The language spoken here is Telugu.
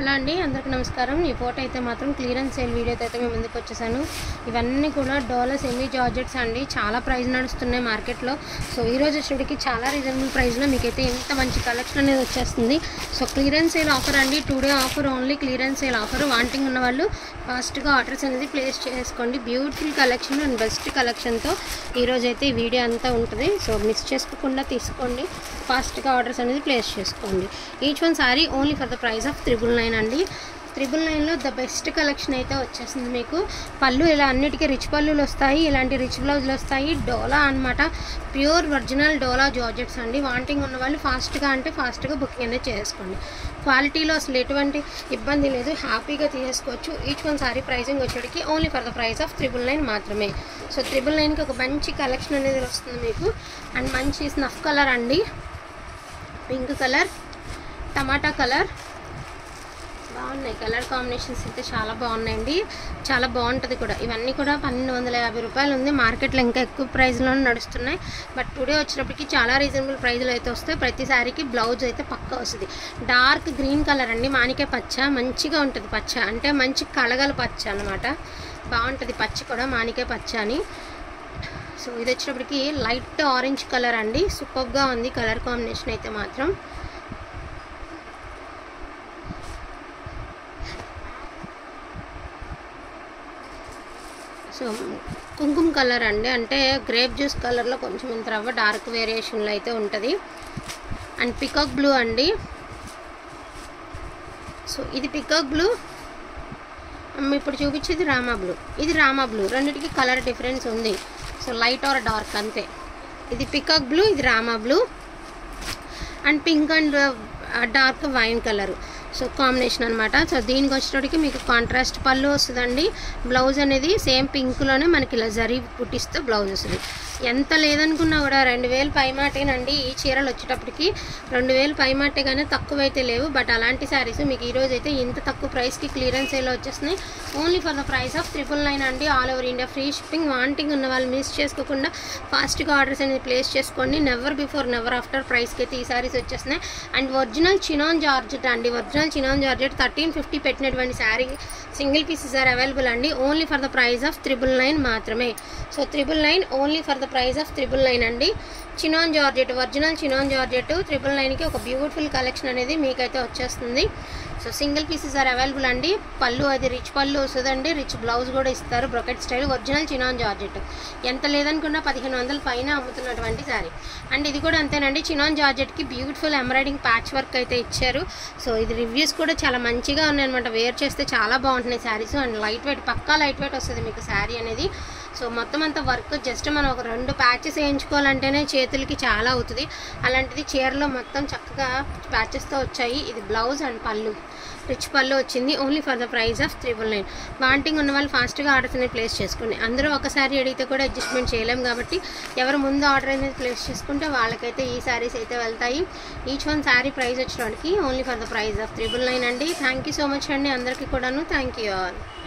హలో అండి అందరికీ నమస్కారం ఈ ఫోటో అయితే మాత్రం క్లియరెన్స్ సేల్ వీడియోతో అయితే మేము ముందుకు వచ్చేసాను ఇవన్నీ కూడా డోలా సెమీ జార్జెట్స్ అండి చాలా ప్రైస్ నడుస్తున్నాయి మార్కెట్లో సో ఈ రోజు వచ్చేటికి చాలా రీజనబుల్ ప్రైస్లో మీకైతే ఎంత మంచి కలెక్షన్ అనేది వచ్చేస్తుంది సో క్లియరెన్స్ సేల్ ఆఫర్ అండి today offer only clearance sale offer wanting ఉన్న వాళ్ళు ఫాస్ట్గా ఆర్డర్స్ అనేది ప్లేస్ చేసుకోండి బ్యూటిఫుల్ కలెక్షన్ అండ్ బెస్ట్ కలెక్షన్తో ఈరోజు అయితే ఈ వీడియో అంతా ఉంటుంది సో మిస్ చేసుకోకుండా తీసుకోండి ఫాస్ట్గా ఆర్డర్స్ అనేది ప్లేస్ చేసుకోండి each one sari only for the price of triple nine అండి త్రిబుల్ నైన్లో ద బెస్ట్ కలెక్షన్ అయితే వచ్చేసింది మీకు పళ్ళు ఇలా అన్నిటికీ రిచ్ పళ్ళులు వస్తాయి ఇలాంటి రిచ్ బ్లౌజులు వస్తాయి డోలా అన్నమాట ప్యూర్ ఒరిజినల్ డోలా జార్జెట్స్ అండి వాంటింగ్ ఉన్న వాళ్ళు ఫాస్ట్గా అంటే ఫాస్ట్గా బుకింగ్ అనేది చేసుకోండి క్వాలిటీలో అసలు ఎటువంటి ఇబ్బంది లేదు హ్యాపీగా తీసేసుకోవచ్చు ఈచ్ వన్ సారీ ప్రైసింగ్ వచ్చేటికి only for the price of triple nine మాత్రమే సో త్రిబుల్ నైన్కి ఒక మంచి కలెక్షన్ అనేది వస్తుంది మీకు అండ్ మంచి స్నఫ్ కలర్ అండి పింక్ కలర్ టమాటా కలర్ బాగున్నాయి కలర్ కాంబినేషన్స్ అయితే చాలా బాగున్నాయండి చాలా బాగుంటుంది కూడా ఇవన్నీ కూడా పన్నెండు వందల యాభై రూపాయలు ఉంది మార్కెట్లో ఇంకా ఎక్కువ ప్రైస్లోనే నడుస్తున్నాయి బట్ టుడే వచ్చినప్పటికి చాలా రీజనబుల్ ప్రైస్లో అయితే వస్తాయి ప్రతి శారీకి బ్లౌజ్ అయితే పక్కా వస్తుంది డార్క్ గ్రీన్ కలర్ అండి మానికే పచ్చ మంచిగా ఉంటుంది పచ్చ అంటే మంచి కలగల పచ్చ అనమాట బాగుంటుంది పచ్చ కూడా మానికే పచ్చ అని సో ఇది వచ్చేటప్పటికి లైట్ ఆరెంజ్ కలర్ అండి సూపర్గా ఉంది కలర్ కాంబినేషన్ అయితే మాత్రం సో కుంకుమ కలర్ అండి అంటే గ్రేప్ జ్యూస్ కలర్లో కొంచెం ఇంత రవ్వ డార్క్ వేరియేషన్లో అయితే ఉంటుంది అండ్ పికాక్ బ్లూ అండి సో ఇది పికాక్ బ్లూ ఇప్పుడు చూపించేది రామా బ్లూ ఇది రామా బ్లూ రెండింటికి కలర్ డిఫరెన్స్ ఉంది సో లైట్ ఆర్ డార్క్ అంతే ఇది పికాక్ బ్లూ ఇది Rama blue and pink and dark wine colour so combination అనమాట సో దీనికి వచ్చేటప్పటికి మీకు కాంట్రాస్ట్ పళ్ళు వస్తుందండి బ్లౌజ్ అనేది సేమ్ పింక్లోనే మనకి ఇలా జరీ పుట్టిస్తే బ్లౌజ్ వస్తుంది ఎంత లేదనుకున్నా కూడా రెండు వేలు పైమాటేనండి ఈ చీరలు వచ్చేటప్పటికి రెండు వేలు పైమాటే కానీ తక్కువ అయితే లేవు బట్ అలాంటి శారీస్ మీకు ఈరోజు అయితే ఇంత తక్కువ ప్రైస్కి క్లియరెన్స్ సేల్ వచ్చేస్తున్నాయి only for the price of triple nine అండి all over India free shipping wanting ఉన్న వాళ్ళు మిస్ చేసుకోకుండా ఫాస్ట్గా ఆర్డర్స్ అనేది ప్లేస్ చేసుకోండి నెవర్ బిఫోర్ నెవర్ ఆఫ్టర్ ప్రైస్కి అయితే ఈ శారీస్ వచ్చేస్తున్నాయి అండ్ ఒరిజినల్ చినాన్ జార్జెట్ అండి original chinon georgette thirteen fifty పెట్టినటువంటి sari single pieces are available అండి only for the price of triple nine మాత్రమే so triple nine only for the price of triple nine అండి chinon georgette original chinon georgette triple నైన్కి ఒక బ్యూటిఫుల్ కలెక్షన్ అనేది మీకైతే వచ్చేస్తుంది so single pieces are available అండి పళ్ళు అది రిచ్ పళ్ళు వస్తుందండి రిచ్ బ్లౌజ్ కూడా ఇస్తారు brocade style original chinon georgette ఎంత లేదనుకున్నా పదిహేను వందల పైన అమ్ముతున్నటువంటి శారీ అండ్ ఇది కూడా అంతేనండి చినాన్ జార్జెట్కి బ్యూటిఫుల్ ఎంబ్రాయిడింగ్ ప్యాచ్ వర్క్ అయితే ఇచ్చారు సో ఇది రివ్యూస్ కూడా చాలా మంచిగా ఉన్నాయన్నమాట వేర్ చేస్తే చాలా బాగుంటున్నాయి శారీస్ అండ్ లైట్ వెయిట్ పక్కా లైట్ వెయిట్ వస్తుంది మీకు శారీ అనేది సో మొత్తం అంతా వర్క్ జస్ట్ మనం ఒక రెండు ప్యాచెస్ వేయించుకోవాలంటేనే చేతులకి చాలా అవుతుంది అలాంటిది చీరలో మొత్తం చక్కగా ప్యాచెస్తో వచ్చాయి ఇది బ్లౌజ్ అండ్ పళ్ళు రిచ్ పళ్ళు వచ్చింది only for the price of triple nine wanting ఉన్న వాళ్ళు ఫాస్ట్గా ఆర్డర్స్ అనేది ప్లేస్ చేసుకోండి అందరూ ఒకసారి అడిగితే కూడా అడ్జస్ట్మెంట్ చేయలేం కాబట్టి ఎవరు ముందు ఆర్డర్ అనేది ప్లేస్ చేసుకుంటే వాళ్ళకైతే ఈ శారీస్ అయితే వెళ్తాయి ఈచ్ వన్ శారీ ప్రైస్ వచ్చడానికి only for the price of triple nine అండి థ్యాంక్ యూ సో మచ్ అండి అందరికీ కూడాను థ్యాంక్ యూ ఆల్